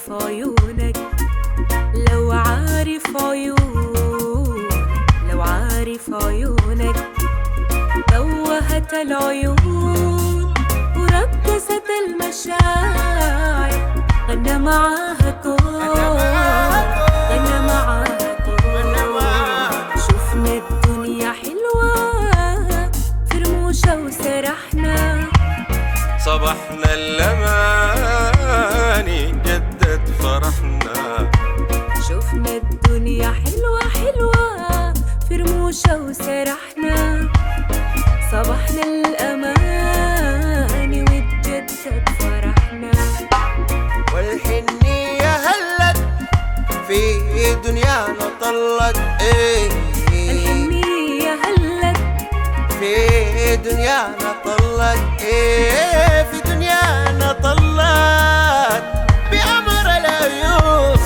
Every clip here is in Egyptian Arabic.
عارف عيونك لو عارف عيون لو عارف عيونك توهت العيون وركزت المشاعر غنى معاها كون غنى معاها كون شفنا الدنيا حلوة في رموشة وسرحنا صبحنا الأماني جدد فرحنا شفنا الدنيا حلوة حلوة في رموشة وسرحنا صبحنا الأماني واتجدد فرحنا والحنية هلت في دنيانا طلت ايه الحنية هلت في دنيانا طلت ايه في دنيانا طلت بأمر العيون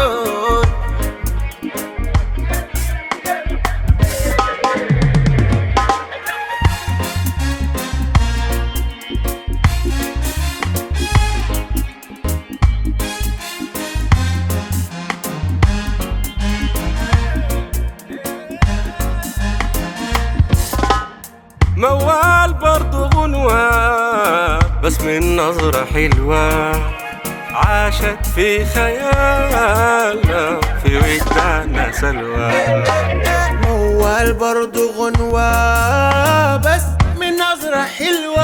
موال برضو غنوة بس من نظرة حلوة عاشت في خيالنا في وجداننا سلوى موال برضو غنوة بس من نظرة حلوة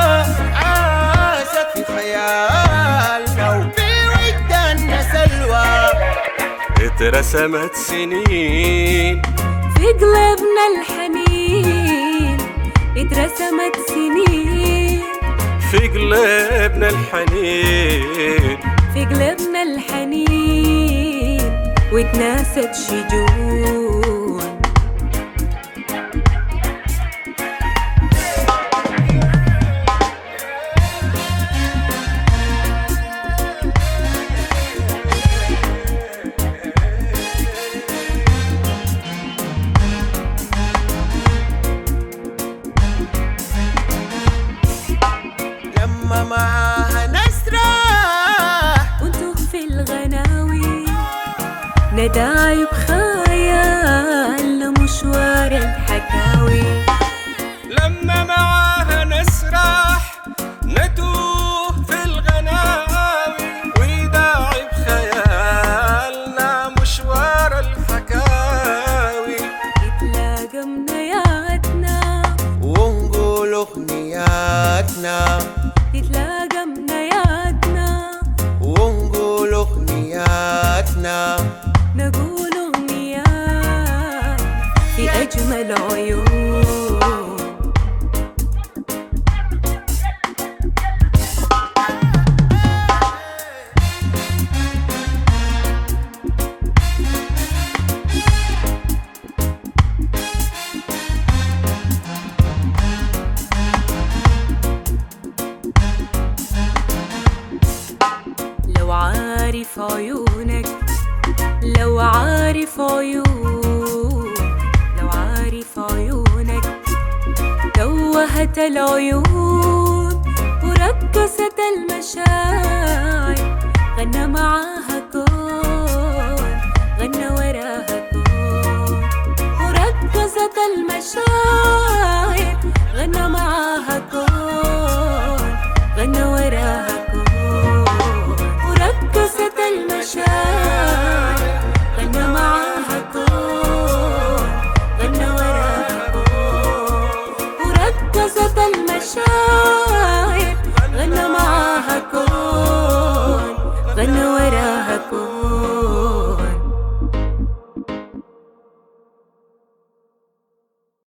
عاشت في خيالنا وفي وجداننا سلوى اترسمت سنين في قلبنا الحنين اترسمت سنين في قلبنا الحنين في قلبنا الحنين واتناست شجون لما معاها نسرح ونتوه في الغناوي نداعي بخيالنا مشوار الحكاوي لما معاها نسرح نتوه في الغناوي ويداعي بخيالنا مشوار الحكاوي يتلاقى منياتنا ونقول اغنياتنا تتلاقى منياتنا ونقول اغنياتنا نقول أغنيات في أجمل عيون لو عارف عيونك لو عارف عيون لو عارف عيونك توهت العيون وركزت المشاعر غنى معاها كون غنى وراها كون وركزت المشاعر غنى معاها كون غنى وراها كون وركزت المشاعر غنى معاها كون غنى وراها كون وركزت المشاعر غنى معاها كون غنى وراها كون